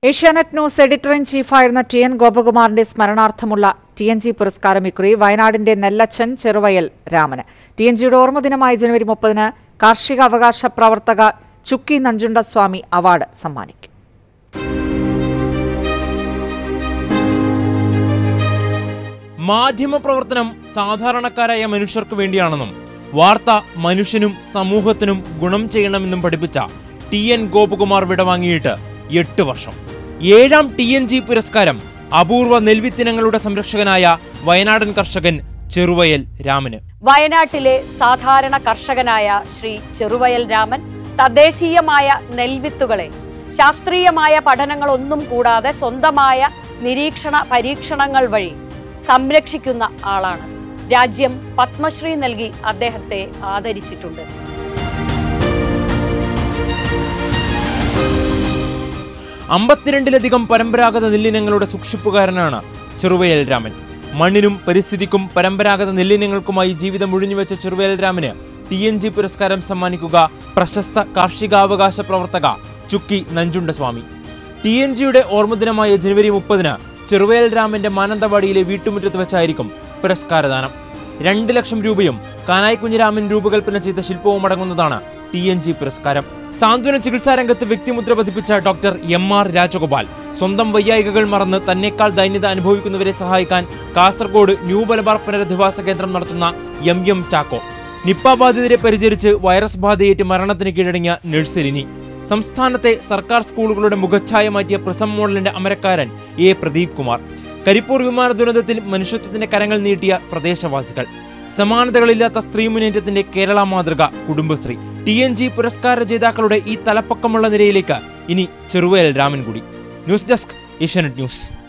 Asianet news editor in ചീഫായിരുന്ന T N ഗോപകുമാറിന്റെ സ്മരണാർത്ഥമുള്ള ടി എൻ ജി പുരസ്കാരം ഇക്കുറി വയനാടിന്റെ നെല്ലച്ചൻ ചെറുവയൽ രാമന് ടി എൻ ജിയുടെ ഓർമ്മദിനമായ ജനുവരി മുപ്പതിന് കാർഷിക അവകാശ പ്രവർത്തക ചുക്കി നഞ്ചുണ്ടസ്വാമി അവാർഡ് സമ്മാനിക്കും മാധ്യമപ്രവർത്തനം സാധാരണക്കാരായ മനുഷ്യർക്ക് വേണ്ടിയാണെന്നും വാർത്ത മനുഷ്യനും സമൂഹത്തിനും ഗുണം ചെയ്യണമെന്നും പഠിപ്പിച്ച ടി എൻ ഗോപകുമാർ വിടവാങ്ങിയിട്ട് എട്ട് വർഷം ഏഴാം ടി എൻ ജി പുരസ്കാരം അപൂർവ നെൽവിത്തിനങ്ങളുടെ സംരക്ഷകനായ വയനാടൻ കർഷകൻ ചെറുവയൽ രാമന് വയനാട്ടിലെ സാധാരണ കർഷകനായ ശ്രീ ചെറുവയൽ രാമൻ തദ്ദേശീയമായ നെൽവിത്തുകളെ ശാസ്ത്രീയമായ പഠനങ്ങളൊന്നും കൂടാതെ സ്വന്തമായ നിരീക്ഷണ പരീക്ഷണങ്ങൾ വഴി സംരക്ഷിക്കുന്ന ആളാണ് രാജ്യം പത്മശ്രീ നൽകി അദ്ദേഹത്തെ ആദരിച്ചിട്ടുണ്ട് അമ്പത്തിരണ്ടിലധികം പരമ്പരാഗത നെല്ലിനങ്ങളുടെ സൂക്ഷിപ്പുകാരനാണ് ചെറുവയൽ രാമൻ മണ്ണിനും പരിസ്ഥിതിക്കും പരമ്പരാഗത നെല്ലിനങ്ങൾക്കുമായി ജീവിതം ഒഴിഞ്ഞുവെച്ച ചെറുവയൽ രാമന് ടി എൻ ജി പുരസ്കാരം സമ്മാനിക്കുക പ്രശസ്ത കാർഷികാവകാശ പ്രവർത്തക ചുക്കി നഞ്ചുണ്ടസ്വാമി ടി എൻ ജിയുടെ ഓർമ്മദിനമായ ജനുവരി മുപ്പതിന് ചെറുവയൽ രാമന്റെ മാനന്തവാടിയിലെ വീട്ടുമുറ്റത്ത് വെച്ചായിരിക്കും പുരസ്കാരദാനം രണ്ട് ലക്ഷം രൂപയും കാനായി കുഞ്ഞിരാമൻ രൂപകൽപ്പന ചെയ്ത ശില്പവും അടങ്ങുന്നതാണ് ടി എൻ ജി പുരസ്കാരം സാന്ത്വന ചികിത്സാ രംഗത്ത് വ്യക്തിമുദ്ര പതിപ്പിച്ച ഡോക്ടർ എം ആർ രാജഗോപാൽ സ്വന്തം വൈയായികകൾ മറന്ന് തന്നെക്കാൾ ദൈന്യത അനുഭവിക്കുന്നവരെ സഹായിക്കാൻ കാസർഗോഡ് ന്യൂ മലബാർ പുനരധിവാസ കേന്ദ്രം നടത്തുന്ന എം എം ചാക്കോ നിപ്പ ബാധിതരെ പരിചരിച്ച് വൈറസ് ബാധയേറ്റ് മരണത്തിന് കീഴടങ്ങിയ നഴ്സരിനി സംസ്ഥാനത്തെ സർക്കാർ സ്കൂളുകളുടെ മുഖച്ഛായ മാറ്റിയ പ്രിസം മോഡലിന്റെ അമരക്കാരൻ എ പ്രദീപ് കുമാർ കരിപ്പൂർ വിമാന ദുരന്തത്തിൽ മനുഷ്യത്വത്തിന്റെ കരങ്ങൾ നീട്ടിയ പ്രദേശവാസികൾ സമാനതകളില്ലാത്ത സ്ത്രീ മുന്നേറ്റത്തിന്റെ കേരള മാതൃക കുടുംബശ്രീ ടി എൻ ജി പുരസ്കാര ജേതാക്കളുടെ ഈ തലപ്പക്കമുള്ള നിരയിലേക്ക് ഇനി ചെറുവയൽ രാമൻകുടി ന്യൂസ് ഡെസ്ക് ഏഷ്യാനെറ്റ് ന്യൂസ്